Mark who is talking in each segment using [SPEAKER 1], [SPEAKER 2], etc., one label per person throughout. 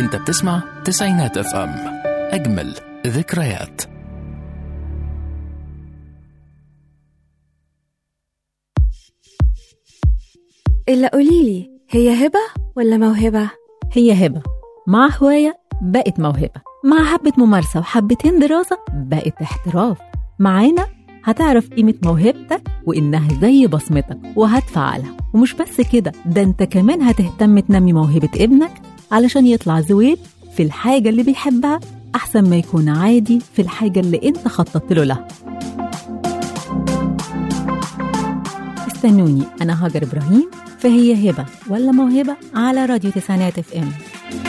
[SPEAKER 1] انت بتسمع تسعينات اف ام اجمل ذكريات
[SPEAKER 2] إلا قوليلي هي هبة ولا موهبة؟
[SPEAKER 3] هي هبة مع هواية بقت موهبة مع حبة ممارسة وحبتين دراسة بقت احتراف معانا هتعرف قيمة موهبتك وإنها زي بصمتك وهتفعلها ومش بس كده ده انت كمان هتهتم تنمي موهبة ابنك علشان يطلع زويل في الحاجة اللي بيحبها أحسن ما يكون عادي في الحاجة اللي انت خططت له لها استنوني أنا هاجر إبراهيم فهي هبة ولا موهبة على راديو تسعينات اف ام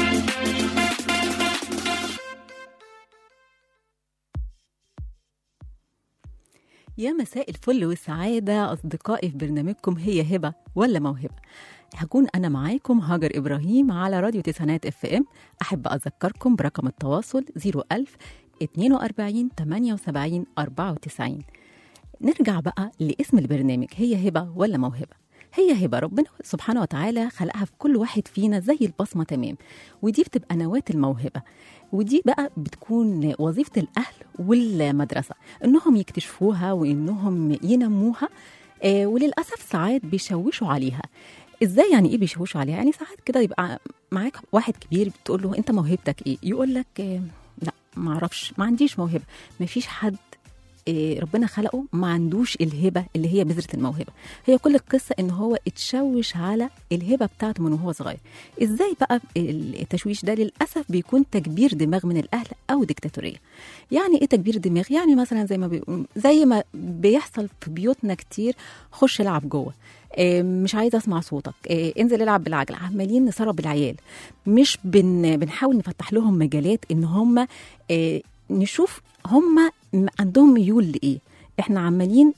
[SPEAKER 3] يا مساء الفل والسعادة أصدقائي في برنامجكم هي هبة ولا موهبة هكون أنا معاكم هاجر إبراهيم على راديو تسعينات اف ام أحب أذكركم برقم التواصل 01000 42 78 94 نرجع بقى لاسم البرنامج هي هبة ولا موهبة هي هبة ربنا سبحانه وتعالى خلقها في كل واحد فينا زي البصمة تمام ودي بتبقى نواة الموهبة ودي بقى بتكون وظيفة الأهل والمدرسة إنهم يكتشفوها وإنهم ينموها آه وللأسف ساعات بيشوشوا عليها ازاي يعني ايه بيشوشوا عليها يعني ساعات كده يبقى معاك واحد كبير بتقول له انت موهبتك ايه يقول لك آه لا ما اعرفش ما عنديش موهبه ما فيش حد إيه ربنا خلقه ما عندوش الهبه اللي هي بذره الموهبه هي كل القصه ان هو اتشوش على الهبه بتاعته من وهو صغير ازاي بقى التشويش ده للاسف بيكون تكبير دماغ من الاهل او ديكتاتوريه يعني ايه تكبير دماغ يعني مثلا زي ما بي... زي ما بيحصل في بيوتنا كتير خش العب جوه إيه مش عايزه اسمع صوتك إيه انزل العب بالعجله عمالين نسرب العيال مش بن... بنحاول نفتح لهم مجالات ان هم إيه نشوف هم عندهم ميول لايه احنا عمالين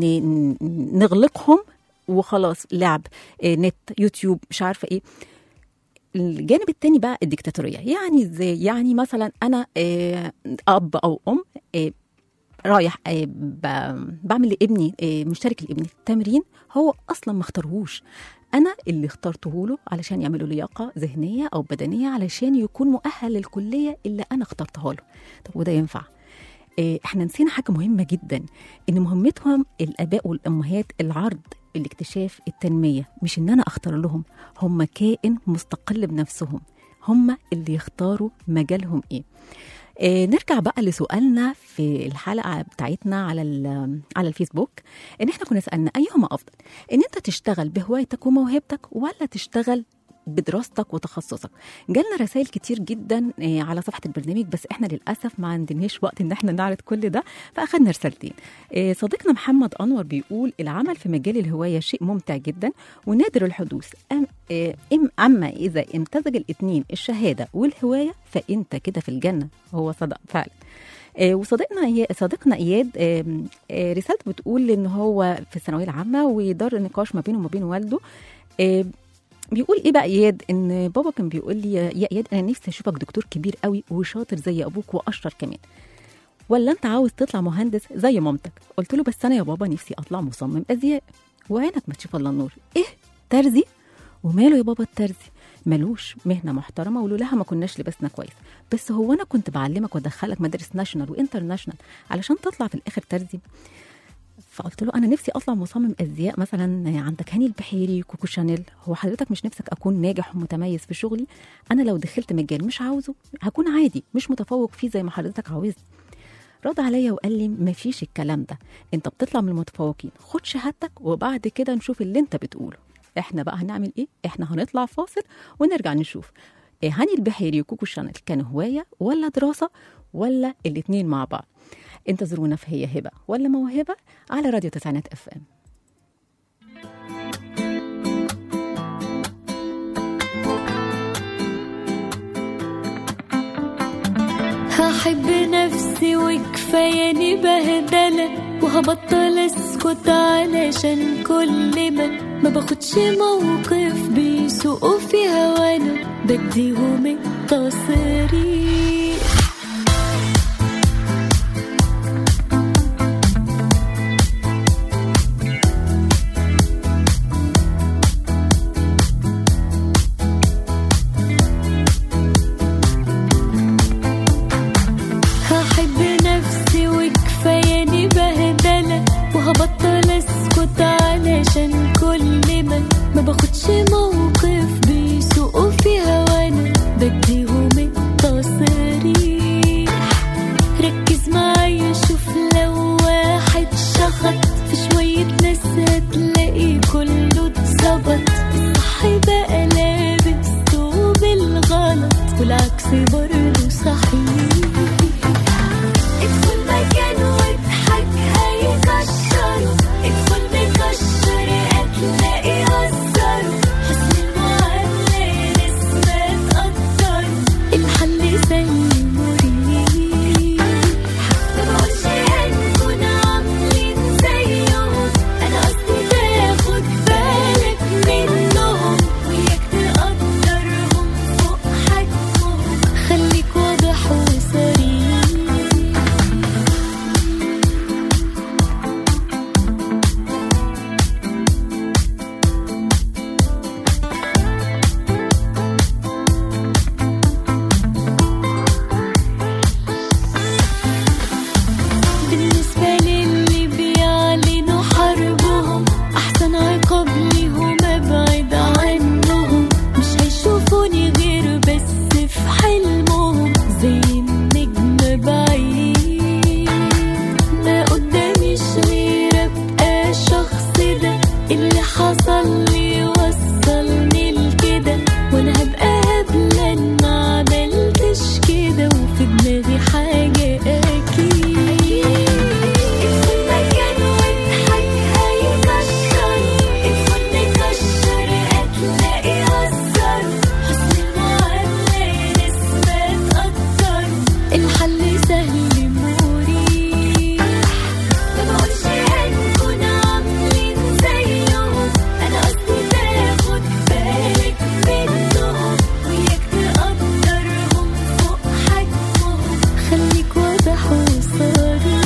[SPEAKER 3] نغلقهم وخلاص لعب نت يوتيوب مش عارفه ايه الجانب التاني بقى الديكتاتوريه يعني ازاي يعني مثلا انا اب او ام رايح بعمل لابني مشترك لابني التمرين هو اصلا ما اختارهوش انا اللي اخترته له علشان يعملوا لياقه ذهنيه او بدنيه علشان يكون مؤهل للكليه اللي انا اخترتها له طب وده ينفع احنا نسينا حاجه مهمه جدا ان مهمتهم الاباء والامهات العرض الاكتشاف التنميه مش ان انا اختار لهم هم كائن مستقل بنفسهم هم اللي يختاروا مجالهم ايه آه نرجع بقى لسؤالنا في الحلقه بتاعتنا على على الفيسبوك ان احنا كنا سالنا ايهما افضل ان انت تشتغل بهوايتك وموهبتك ولا تشتغل بدراستك وتخصصك جالنا رسائل كتير جدا على صفحه البرنامج بس احنا للاسف ما عندناش وقت ان احنا نعرض كل ده فاخدنا رسالتين صديقنا محمد انور بيقول العمل في مجال الهوايه شيء ممتع جدا ونادر الحدوث أم ام اما اذا امتزج الاثنين الشهاده والهوايه فانت كده في الجنه هو صدق فعلا وصديقنا صديقنا اياد رسالته بتقول ان هو في الثانويه العامه ودار نقاش ما بينه وما بين والده بيقول ايه بقى اياد ان بابا كان بيقول لي يا اياد انا نفسي اشوفك دكتور كبير قوي وشاطر زي ابوك واشطر كمان ولا انت عاوز تطلع مهندس زي مامتك قلت له بس انا يا بابا نفسي اطلع مصمم ازياء وعينك ما تشوف الا النور ايه ترزي وماله يا بابا الترزي ملوش مهنه محترمه ولولاها ما كناش لبسنا كويس بس هو انا كنت بعلمك وادخلك مدارس ناشونال وانترناشونال علشان تطلع في الاخر ترزي فقلت له انا نفسي اطلع مصمم ازياء مثلا عندك هاني البحيري كوكو شانيل هو حضرتك مش نفسك اكون ناجح ومتميز في شغلي انا لو دخلت مجال مش عاوزه هكون عادي مش متفوق فيه زي ما حضرتك عاوزني رد عليا وقال لي مفيش الكلام ده انت بتطلع من المتفوقين خد شهادتك وبعد كده نشوف اللي انت بتقوله احنا بقى هنعمل ايه احنا هنطلع فاصل ونرجع نشوف إيه هاني البحيري وكوكو شانيل كانوا هوايه ولا دراسه ولا الاتنين مع بعض انتظرونا في هي هبه ولا موهبه على راديو تسعينات اف ام
[SPEAKER 4] هحب نفسي وكفاياني بهدلة وهبطل اسكت علشان كل ما ما باخدش موقف بيسوقوا في هوانا بديهم التصريح ارتبط الصح بقى لابس ثوب الغلط والعكس برضه صحيح ادخل مكان واضحك هيكشر ادخل مكشر هتلاقي أثر حسن المعاملة نسبة تقدر الحل سهل مريح ما بقولش هنكون عاملين زيهم انا قصدي تاخد بالك منهم وياك تقدرهم فوق حجمهم خليك واضح وصريح بالنسبة للي بيعلنوا حربهم أحسن عقاب ليهم أبعد عنهم مش هيشوفوني غير بس في حلمهم زي النجم بعيد ما قداميش غير أبقى الشخص ده اللي حصل لي وصلني لكده وأنا هبقى هبلة إن ما عملتش كده وفي دماغي حاجة أكيد ادخل مكان واضحك هيكشر ادخل مكشر هتلاقي أثر حسن المعاملة نسبة تقدر الحل سهل مريح ما بقولش هنكون عاملين زيهم انا قصدي تاخد بالك منهم وياك تقدرهم فوق حجمهم خليك واضح وصريح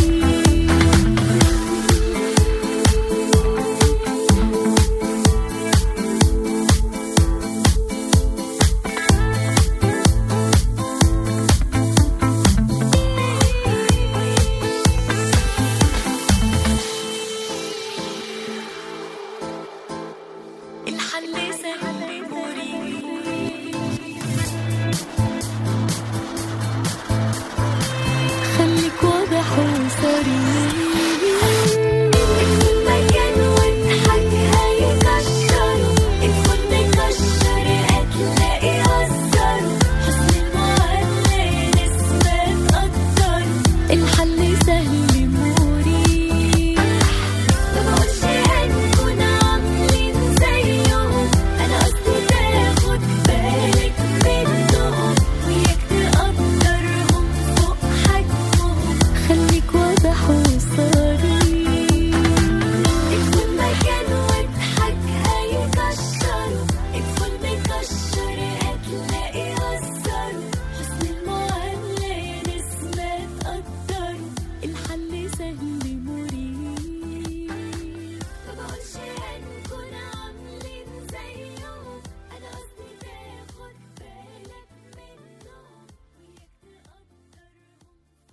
[SPEAKER 4] الحل سهل مريح خليك واضح وصريح ادخل مكان واضحك هيكشر ادخل مكشر هتلاقي أثر حسن المعاملة نسبة تقدر الحل سهل مريح ما بقولش هنكون عاملين زيهم انا قصدي تاخد بالك منهم وياك تقدرهم فوق حجمهم خليك واضح وصريح ادخل مكان واضحك هيكشر ادخل مكشر هتلاقي أثر حسن المعاملة نسبة تقدر الحل سهل مريح ما بقولش هنكون عاملين زيهم انا قصدي تاخد بالك منهم وياك تقدرهم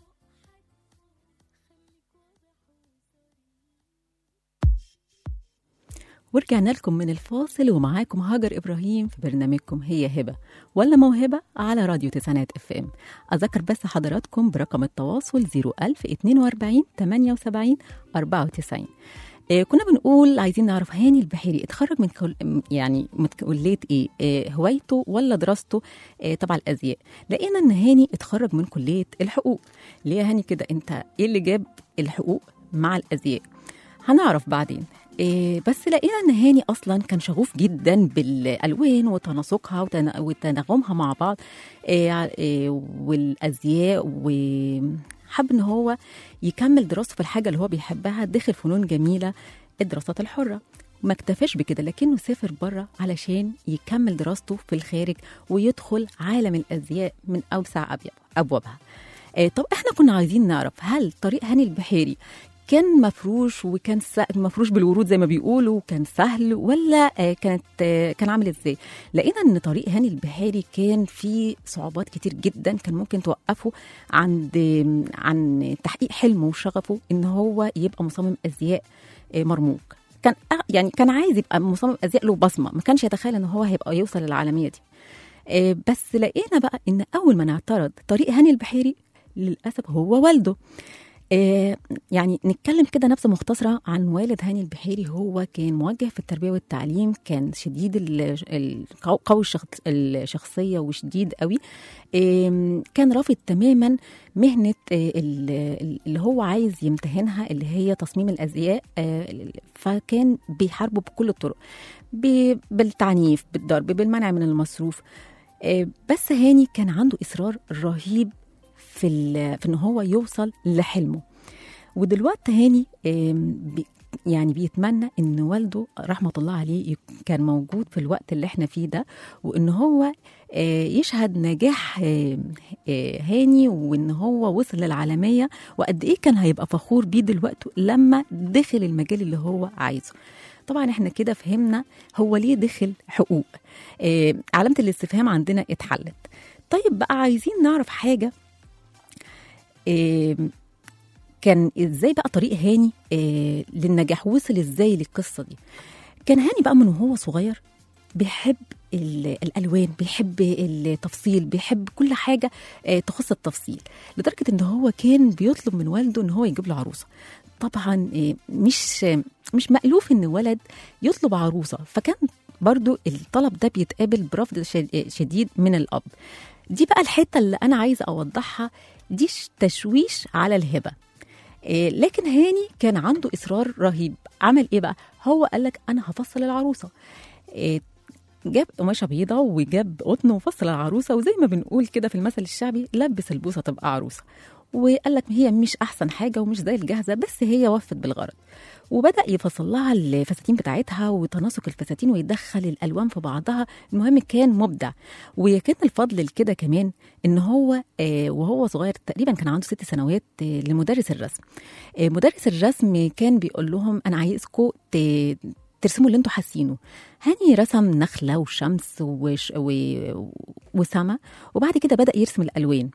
[SPEAKER 3] ورجعنا لكم من الفاصل ومعاكم هاجر ابراهيم في برنامجكم هي هبه ولا موهبه على راديو تسعينات اف ام اذكر بس حضراتكم برقم التواصل 01042 78 94 آه كنا بنقول عايزين نعرف هاني البحيري اتخرج من كل يعني من كليه ايه آه هوايته ولا دراسته آه تبع الازياء لقينا ان هاني اتخرج من كليه الحقوق ليه يا هاني كده انت ايه اللي جاب الحقوق مع الازياء هنعرف بعدين إيه بس لقينا ان هاني اصلا كان شغوف جدا بالالوان وتناسقها وتنا- وتناغمها مع بعض إيه إيه والازياء وحب ان هو يكمل دراسته في الحاجه اللي هو بيحبها دخل فنون جميله الدراسات الحره ما اكتفاش بكده لكنه سافر بره علشان يكمل دراسته في الخارج ويدخل عالم الازياء من اوسع أبيب- ابوابها آه، طب احنا كنا عايزين نعرف هل طريق هاني البحيري كان مفروش وكان س- مفروش بالورود زي ما بيقولوا وكان سهل ولا آه، كانت آه، كان عامل ازاي لقينا ان طريق هاني البحيري كان فيه صعوبات كتير جدا كان ممكن توقفه عند عن تحقيق حلمه وشغفه ان هو يبقى مصمم ازياء آه، مرموق كان أ- يعني كان عايز يبقى مصمم ازياء له بصمه ما كانش يتخيل ان هو هيبقى يوصل للعالميه دي آه، بس لقينا بقى ان اول ما نعترض طريق هاني البحيري للاسف هو والده آه، يعني نتكلم كده نبذه مختصره عن والد هاني البحيري هو كان موجه في التربيه والتعليم كان شديد ال- ال- قو- قوي الشخص- الشخصيه وشديد قوي آم، كان رافض تماما مهنه آه، ال- ال- اللي هو عايز يمتهنها اللي هي تصميم الازياء آه، فكان بيحاربه بكل الطرق ب- بالتعنيف بالضرب بالمنع من المصروف آه، بس هاني كان عنده اصرار رهيب في ال- في ان هو يوصل لحلمه ودلوقتي هاني آم، بي يعني بيتمنى ان والده رحمه الله عليه يك- كان موجود في الوقت اللي احنا فيه ده وان هو آه، يشهد نجاح آه، آه، هاني وان هو وصل للعالميه وقد ايه كان هيبقى فخور بيه دلوقتي لما دخل المجال اللي هو عايزه طبعا احنا كده فهمنا هو ليه دخل حقوق آه، علامه الاستفهام عندنا اتحلت طيب بقى عايزين نعرف حاجه آه، كان ازاي بقى طريق هاني آه للنجاح وصل ازاي للقصه دي كان هاني بقى من وهو صغير بيحب ال- الالوان بيحب التفصيل بيحب كل حاجه آه تخص التفصيل لدرجه ان هو كان بيطلب من والده ان هو يجيب له عروسه طبعا آه مش آه مش مألوف ان ولد يطلب عروسه فكان برضو الطلب ده بيتقابل برفض شد- شديد من الاب دي بقى الحته اللي انا عايزه اوضحها دي ش- تشويش على الهبه إيه، لكن هاني كان عنده اصرار رهيب عمل ايه بقى هو قال لك انا هفصل العروسه إيه، جاب قماشه بيضه وجاب قطن وفصل العروسه وزي ما بنقول كده في المثل الشعبي لبس البوسه تبقى عروسه وقال لك هي مش احسن حاجه ومش زي الجاهزه بس هي وفت بالغرض وبدا يفصل لها الفساتين بتاعتها وتناسق الفساتين ويدخل الالوان في بعضها المهم كان مبدع وكان الفضل لكده كمان ان هو آه، وهو صغير تقريبا كان عنده ست سنوات آه، لمدرس الرسم آه، مدرس الرسم كان بيقول لهم انا عايزكم ت- ترسموا اللي انتوا حاسينه هاني رسم نخله وشمس وش و... وسما وبعد كده بدا يرسم الالوان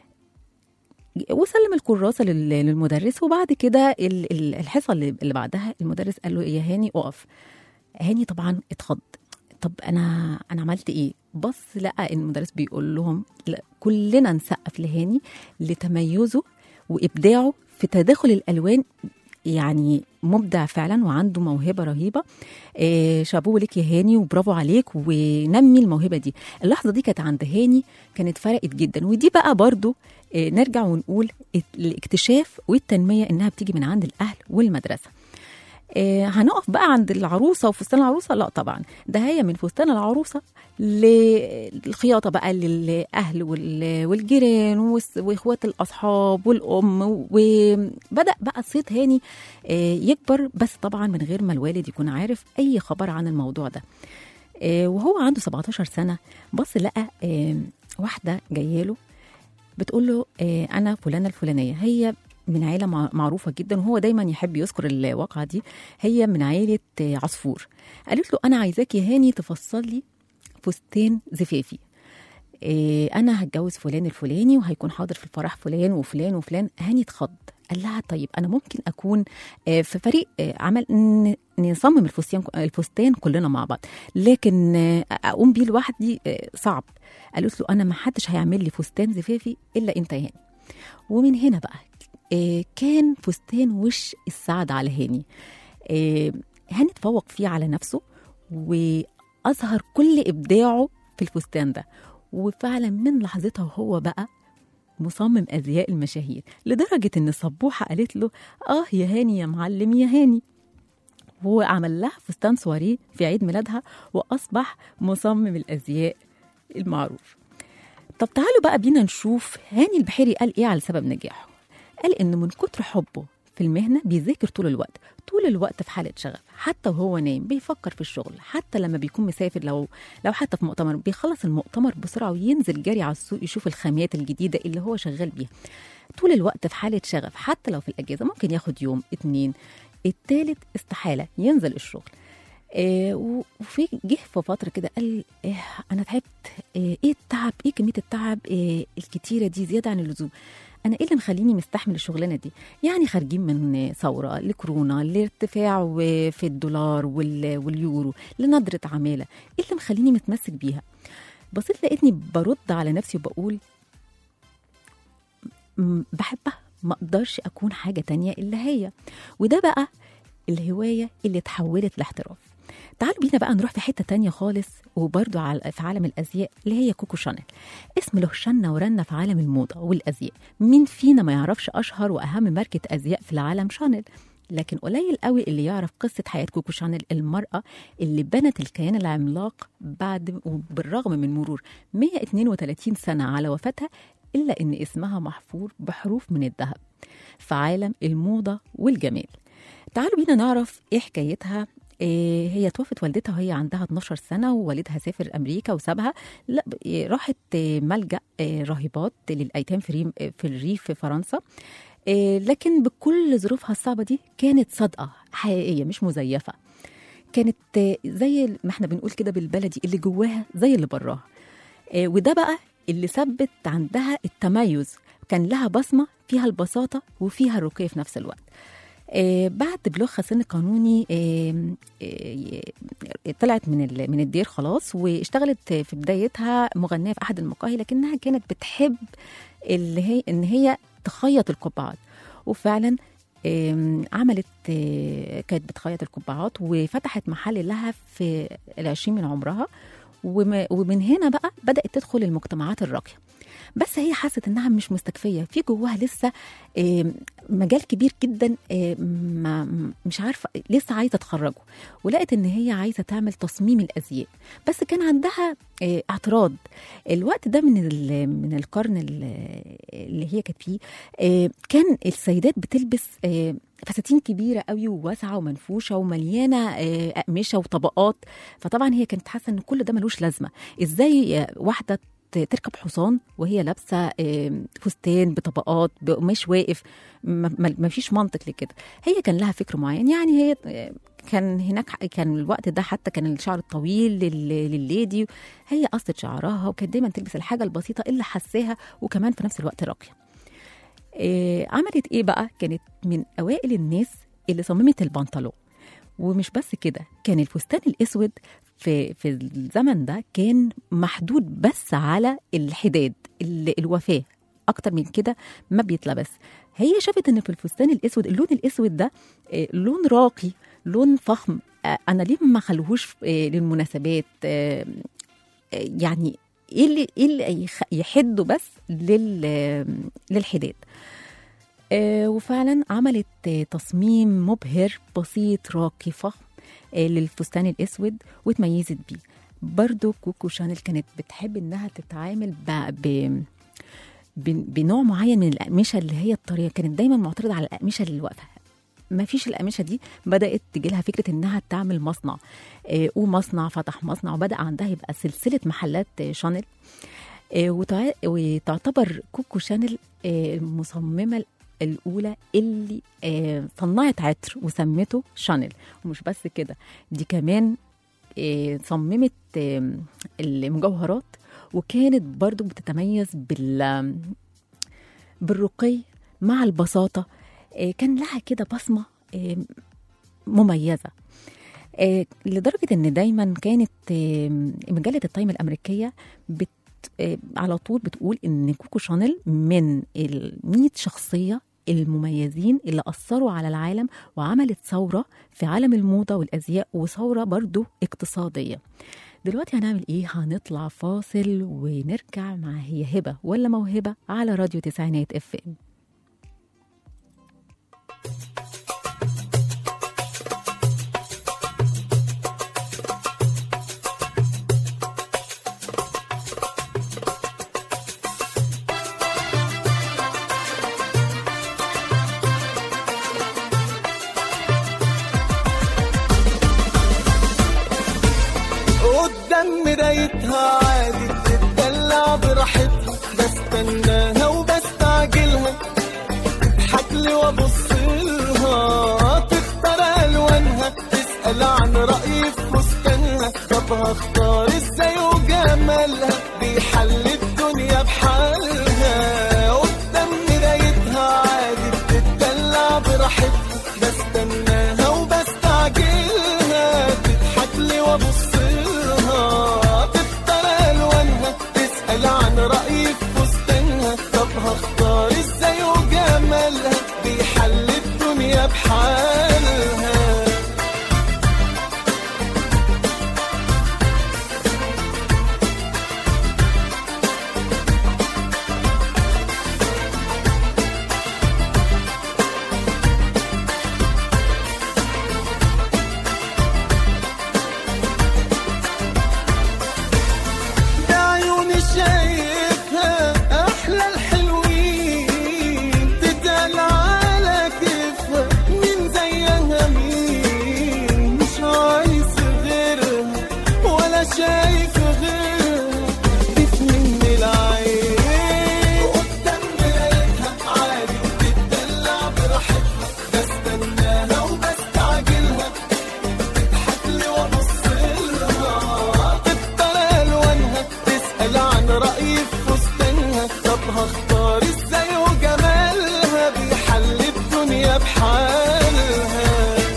[SPEAKER 3] وسلم الكراسه لل- للمدرس وبعد كده ال- ال- الحصه اللي اللي بعدها المدرس قال له يا هاني اقف هاني طبعا اتخض طب انا انا عملت ايه بص لقى إن المدرس بيقول لهم لا كلنا نسقف لهاني لتميزه وابداعه في تداخل الالوان يعني مبدع فعلا وعنده موهبه رهيبه إيه شابوه لك يا هاني وبرافو عليك ونمي الموهبه دي اللحظه دي كانت عند هاني كانت فرقت جدا ودي بقى برضو إيه نرجع ونقول الاكتشاف والتنميه انها بتيجي من عند الاهل والمدرسه إيه هنقف بقى عند العروسه وفستان العروسه لا طبعا ده هي من فستان العروسه للخياطه بقى للاهل وال- والجيران والس- واخوات الاصحاب والام وبدا بقى صيت هاني إيه يكبر بس طبعا من غير ما الوالد يكون عارف اي خبر عن الموضوع ده إيه وهو عنده 17 سنه بص لقى إيه واحده جايه له بتقول له إيه انا فلانه الفلانيه هي من عيلة مع- معروفة جدا وهو دايما يحب يذكر الواقعة دي هي من عيلة آه، عصفور قالت له أنا عايزاك يا هاني تفصل لي فستان زفافي إيه أنا هتجوز فلان الفلاني وهيكون حاضر في الفرح فلان وفلان وفلان هاني اتخض قال لها طيب أنا ممكن أكون آه، في فريق آه، عمل ن- نصمم الفستان الفستان كلنا مع بعض لكن آه، أقوم بيه لوحدي آه، صعب قالت له أنا ما حدش هيعمل لي فستان زفافي إلا أنت يا هاني ومن هنا بقى آه، كان فستان وش السعد على هاني آه، هاني تفوق فيه على نفسه وأظهر كل إبداعه في الفستان ده وفعلا من لحظتها وهو بقى مصمم أزياء المشاهير لدرجة إن الصبوحة قالت له آه يا هاني يا معلم يا هاني وهو عمل لها فستان سواريه في عيد ميلادها وأصبح مصمم الأزياء المعروف طب تعالوا بقى بينا نشوف هاني البحيري قال ايه على سبب نجاحه قال ان من كتر حبه في المهنه بيذاكر طول الوقت طول الوقت في حاله شغف حتى وهو نايم بيفكر في الشغل حتى لما بيكون مسافر لو لو حتى في مؤتمر بيخلص المؤتمر بسرعه وينزل جري على السوق يشوف الخامات الجديده اللي هو شغال بيها طول الوقت في حاله شغف حتى لو في الاجازه ممكن ياخد يوم اتنين التالت استحاله ينزل الشغل آه، و- وفي جه في فتره كده قال آه انا تعبت آه ايه التعب ايه كميه التعب آه الكتيره دي زياده عن اللزوم انا ايه اللي مخليني مستحمل الشغلانه دي يعني خارجين من آه، ثوره لكورونا لارتفاع و- في الدولار وال- واليورو لندره عماله ايه اللي مخليني متمسك بيها بصيت لقيتني برد على نفسي وبقول م- بحبها ما اقدرش اكون حاجه تانية الا هي وده بقى الهوايه اللي اتحولت لاحتراف تعالوا بينا بقى نروح في حته تانية خالص وبرضو على في عالم الازياء اللي هي كوكو شانيل اسم له شنه ورنه في عالم الموضه والازياء مين فينا ما يعرفش اشهر واهم ماركه ازياء في العالم شانيل لكن قليل قوي اللي يعرف قصة حياة كوكو شانيل المرأة اللي بنت الكيان العملاق بعد وبالرغم من مرور 132 سنة على وفاتها إلا إن اسمها محفور بحروف من الذهب في عالم الموضة والجمال تعالوا بينا نعرف إيه حكايتها إيه هي توفت والدتها وهي عندها 12 سنة ووالدها سافر أمريكا وسابها لا إيه راحت إيه ملجأ إيه راهبات للأيتام في, ريم في الريف في فرنسا إيه لكن بكل ظروفها الصعبة دي كانت صادقة حقيقية مش مزيفة كانت آه، زي ما احنا بنقول كده بالبلدي اللي جواها زي اللي براها آه، وده بقى اللي ثبت عندها التميز كان لها بصمة فيها البساطة وفيها الرقي في نفس الوقت آه، بعد بلوغها سن قانوني آه، آه، طلعت من ال- من الدير خلاص واشتغلت في بدايتها مغنيه في احد المقاهي لكنها كانت بتحب اللي هي ان هي تخيط القبعات وفعلا آم، عملت آه، كانت بتخيط القبعات وفتحت محل لها في العشرين من عمرها وم- ومن هنا بقى بدأت تدخل المجتمعات الراقية بس هي حست انها مش مستكفيه في جواها لسه آم، مجال كبير جدا آم، ما مش عارفه لسه عايزه تخرجه ولقت ان هي عايزه تعمل تصميم الازياء بس كان عندها آه، اعتراض الوقت ده من ال- من القرن ال- اللي هي كانت فيه آه، كان السيدات بتلبس آه، فساتين كبيره قوي وواسعه ومنفوشه ومليانه آه، اقمشه وطبقات فطبعا هي كانت حاسه ان كل ده ملوش لازمه ازاي آه، واحده ت- تركب حصان وهي لابسه آه، فستان بطبقات بقماش واقف ما ما- ما فيش منطق لكده هي كان لها فكر معين يعني هي آه، كان هناك كان الوقت ده حتى كان الشعر الطويل لل- للليدي هي قصت شعرها وكانت دايما تلبس الحاجه البسيطه اللي حساها وكمان في نفس الوقت راقيه إيه عملت ايه بقى كانت من اوائل الناس اللي صممت البنطلون ومش بس كده كان الفستان الاسود في في الزمن ده كان محدود بس على الحداد ال- الوفاه اكتر من كده ما بيتلبس هي شافت ان في الفستان الاسود اللون الاسود ده آه، لون راقي لون فخم آه، انا ليه ما خلوهوش آه، للمناسبات آه، آه، يعني ايه اللي ايه اللي يخ- يحده بس لل للحداد آه، وفعلا عملت آه، تصميم مبهر بسيط راقي فخم آه، للفستان الاسود وتميزت بيه برضو كوكو شانيل كانت بتحب انها تتعامل ب... ب... ب- بنوع معين من الاقمشه اللي هي الطريه كانت دايما معترضه على الاقمشه اللي واقفه ما فيش الأقمشة دي بدأت تجي لها فكرة إنها تعمل مصنع آه، ومصنع فتح مصنع وبدأ عندها يبقى سلسلة محلات آه، شانيل آه، وتع- وتعتبر كوكو شانيل آه، المصممة الأولى اللي آه، صنعت عطر وسمته شانيل ومش بس كده دي كمان آه، صممت آه، المجوهرات وكانت برضو بتتميز بال بالرقي مع البساطة آه، كان لها كده بصمة آه، مميزة آه، لدرجة إن دايما كانت آه، مجلة التايم الأمريكية بت آه، على طول بتقول إن كوكو شانيل من ال 100 شخصية المميزين اللي أثروا على العالم وعملت ثورة في عالم الموضة والأزياء وثورة برضو اقتصادية دلوقتي هنعمل ايه هنطلع فاصل ونرجع مع هي هبة ولا موهبة على راديو تسعينات اف ام
[SPEAKER 5] قدام مرايتها عادي بتدلع براحتها بستناها وبستعجلها تضحك لي وابص لها تختار الوانها تسال عن رايي في فستانها طب هختار ازاي وجمالها بيحل الدنيا بحالها قدام مرايتها عادي بتدلع براحتها بستناها وبستعجلها تضحك لي وابص لها تختار الوانها تسال عن رايي في فستانها طب هختار ازاي وجمالها بحالها بعيوني شايفها احلى الحلوين تتقال على كيفها مين زيها مين مش عايز غيرها ولا شايف غيرها كيف من العين قدام مرايتها عادي تتدلع براحتها بستناها وبستعجلها تضحكلي وابص لها تختار الوانها تسال عن رايي في فستانها طب هختار ازاي وجمالها بيحل الدنيا بحالها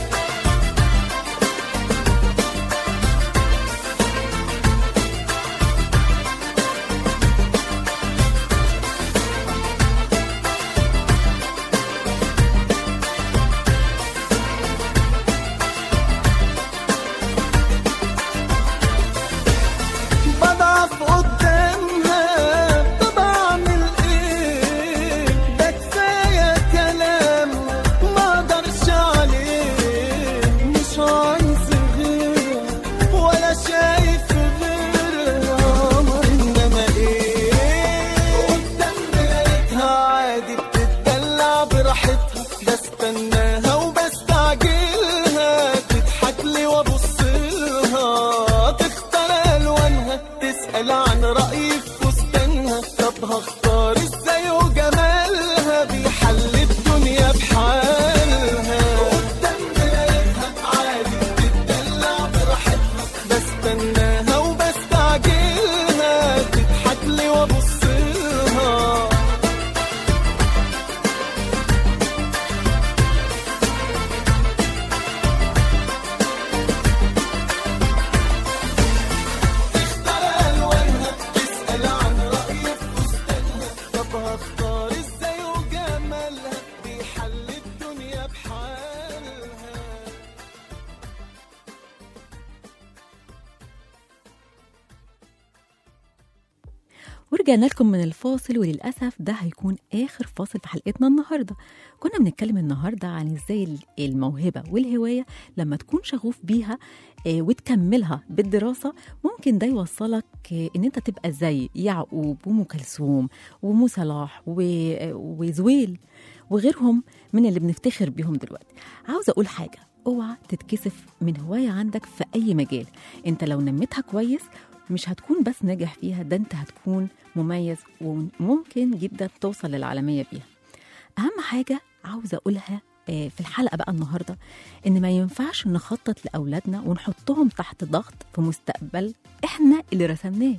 [SPEAKER 5] بضعف قدامها طب اعمل ايه ده كفايه كلام ما اقدرش عليه مش عايز غيرها ولا شايف غيرها قمر انما ايه قدام مرايتها عادي بتتدلع براحتها بستناها وبستعجلها تضحك لي وابص لها تختار الوانها تسال عن رايي في فستانها طب هختار ازاي وجمالها بيحل الدنيا بحالها قدام مرايتها عادي بتتدلع براحتها بستناها وبستعجلها تضحك لي وابص لها تختار الوانها تسال عن رايي في فستانها طب هختار ازاي وجمالها بيحل الدنيا بحالها
[SPEAKER 3] ورجعنا لكم من الفاصل وللأسف ده هيكون آخر فاصل في حلقتنا النهاردة كنا بنتكلم النهاردة عن إزاي ال- الموهبة والهواية لما تكون شغوف بيها آه، وتكملها بالدراسة ممكن ده يوصلك آه، إن أنت تبقى زي يعقوب وأم كلثوم ومو صلاح و- آه، وزويل وغيرهم من اللي بنفتخر بيهم دلوقتي عاوزة أقول حاجة اوعى تتكسف من هواية عندك في أي مجال انت لو نميتها كويس مش هتكون بس ناجح فيها ده انت هتكون مميز وممكن جدا توصل للعالمية بيها أهم حاجة عاوزة أقولها آه، في الحلقة بقى النهاردة إن ما ينفعش نخطط لأولادنا ونحطهم تحت ضغط في مستقبل إحنا اللي رسمناه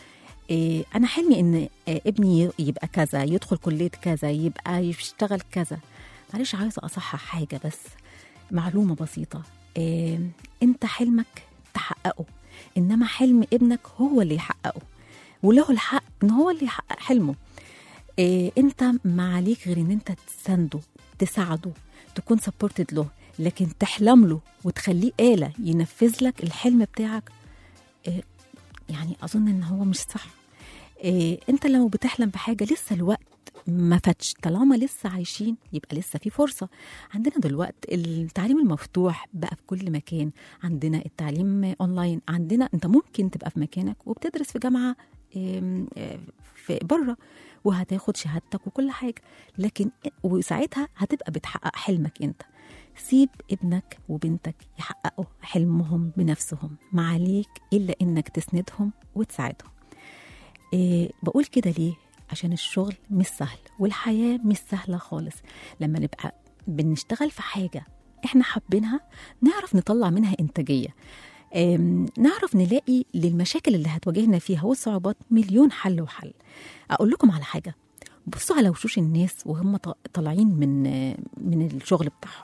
[SPEAKER 3] إيه أنا حلمي إن آه، ابني يبقى كذا يدخل كلية كذا يبقى يشتغل كذا معلش عايزة أصحح حاجة بس معلومة بسيطة إيه أنت حلمك تحققه إنما حلم ابنك هو اللي يحققه وله الحق إن هو اللي يحقق حلمه إيه انت ما عليك غير ان انت تسانده تساعده تكون سبورتد له لكن تحلم له وتخليه آلة ينفذ لك الحلم بتاعك إيه يعني أظن إن هو مش صح إيه انت لو بتحلم بحاجة لسه الوقت ما فاتش طالما لسه عايشين يبقى لسه في فرصة عندنا دلوقتي التعليم المفتوح بقى في كل مكان عندنا التعليم اونلاين عندنا انت ممكن تبقى في مكانك وبتدرس في جامعة إم، آه، في بره وهتاخد شهادتك وكل حاجة لكن وساعتها هتبقى بتحقق حلمك انت سيب ابنك وبنتك يحققوا حلمهم بنفسهم ما عليك إلا إنك تسندهم وتساعدهم إيه بقول كده ليه عشان الشغل مش سهل والحياة مش سهلة خالص لما نبقى بنشتغل في حاجة احنا حابينها نعرف نطلع منها إنتاجية أم، نعرف نلاقي للمشاكل اللي هتواجهنا فيها والصعوبات مليون حل وحل أقول لكم على حاجة بصوا على وشوش الناس وهم ط- طالعين من من الشغل بتاعهم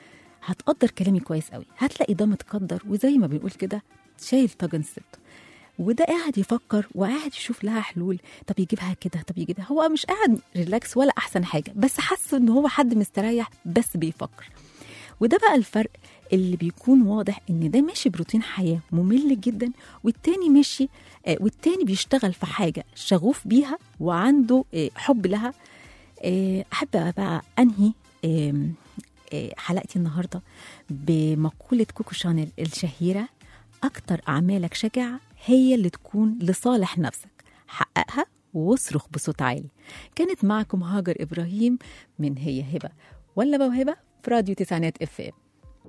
[SPEAKER 3] هتقدر كلامي كويس قوي هتلاقي ده متقدر وزي ما بنقول كده شايل طاجن ست وده قاعد يفكر وقاعد يشوف لها حلول طب يجيبها كده طب يجيبها هو مش قاعد ريلاكس ولا احسن حاجه بس حاسس ان هو حد مستريح بس بيفكر وده بقى الفرق اللي بيكون واضح ان ده ماشي بروتين حياه ممل جدا والتاني ماشي آه، والتاني بيشتغل في حاجه شغوف بيها وعنده آه، حب لها آه، احب بقى انهي آم، آه، حلقتي النهارده بمقوله كوكو شانيل الشهيره اكتر اعمالك شجاعه هي اللي تكون لصالح نفسك حققها واصرخ بصوت عالي كانت معكم هاجر ابراهيم من هي هبه ولا موهبه في راديو تسعينات اف ام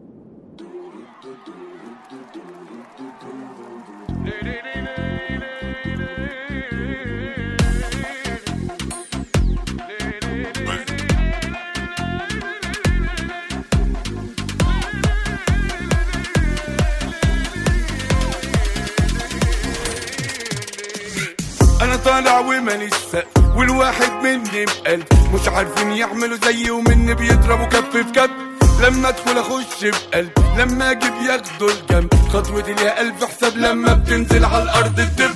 [SPEAKER 6] انا طالع وماليش سقف والواحد مني بقلب مش عارفين يعملوا زيي ومني بيضربوا كف في كف لما ادخل اخش بقلب لما اجي بياخدوا الجنب خطوتي ليها الف حساب لما بتنزل على الارض الدب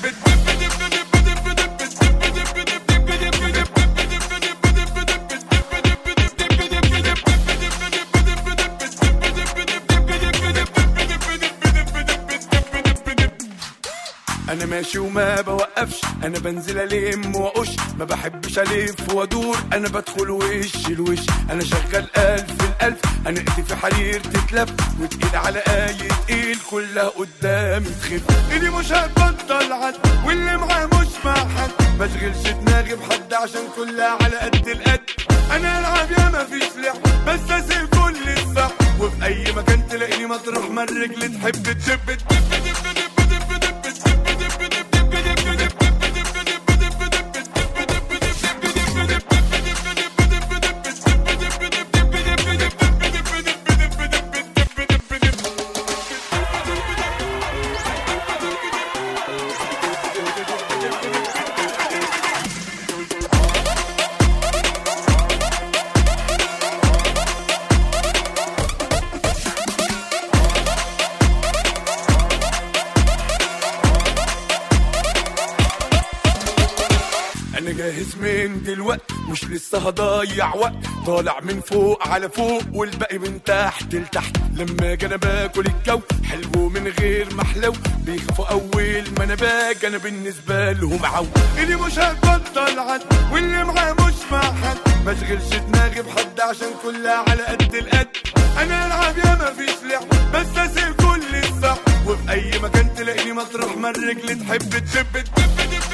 [SPEAKER 6] انا ماشي وما بوقفش انا بنزل الم واقش ما بحبش الف وادور انا بدخل وش الوش انا شغال الف الالف انا ايدي في حرير تتلف وتقيل على اي تقيل كلها قدامي تخف ايدي مش هتبطل عد واللي معاه مش مع حد ما اشغلش دماغي بحد عشان كلها على قد القد انا العب يا ما فيش لعب بس اسيب كل الصح وفي اي مكان تلاقيني مطرح ما الرجل تحب تشب انا جاهز من دلوقت مش لسه هضيع وقت طالع من فوق على فوق والباقي من تحت لتحت لما اجي انا باكل الجو حلو من غير محلو بيخافوا اول ما انا باجي انا بالنسبه لهم عو ايدي مش هتبطل عد واللي معاه مش مع حد ما اشغلش دماغي بحد عشان كلها على قد القد انا العب يا ما فيش لعب بس اسيب كل الصح وفي اي مكان تلاقيني مطرح ما الرجل تحب تشب تشب